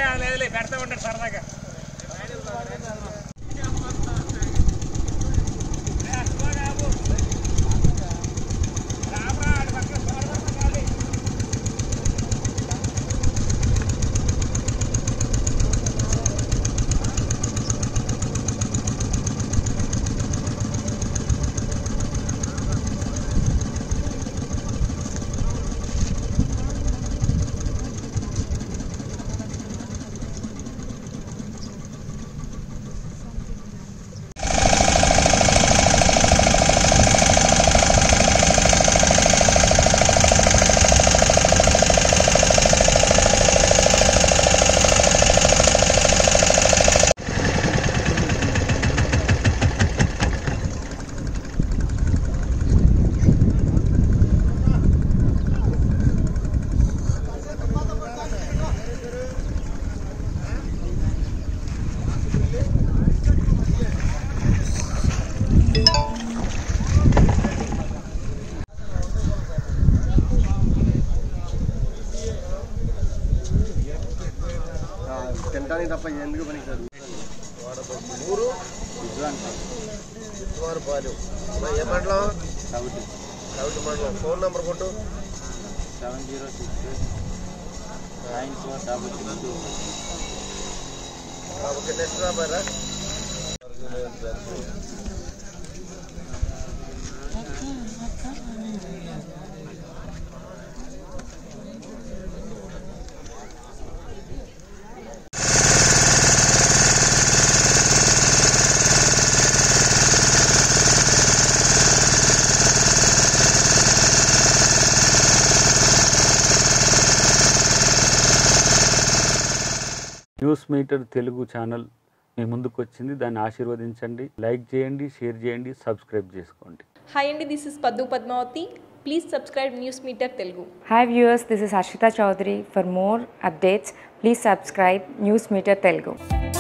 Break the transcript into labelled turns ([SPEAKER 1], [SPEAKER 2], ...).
[SPEAKER 1] ఏలే లేదులే పెడతా ఉంటాడు సరదాగా
[SPEAKER 2] తినడానికి తప్ప ఎందుకు పనికి రాదు
[SPEAKER 3] ఊరు వారు పాలు ఏ మండలం కవిటి మండలం ఫోన్ నెంబర్ కొట్టు
[SPEAKER 2] seven zero six nine four double six two
[SPEAKER 3] okay next రాబారా
[SPEAKER 4] న్యూస్ మీటర్ తెలుగు ఛానల్ మీ ముందుకు వచ్చింది దాన్ని ఆశీర్వదించండి లైక్ చేయండి షేర్ చేయండి సబ్స్క్రైబ్ చేసుకోండి
[SPEAKER 5] హాయ్ అండి దిస్ ఇస్ పద్దు Padmavathi please subscribe News Meter Telugu
[SPEAKER 6] Hi viewers, this is Ashita Chaudhary. For more updates, please subscribe News Meter Telugu.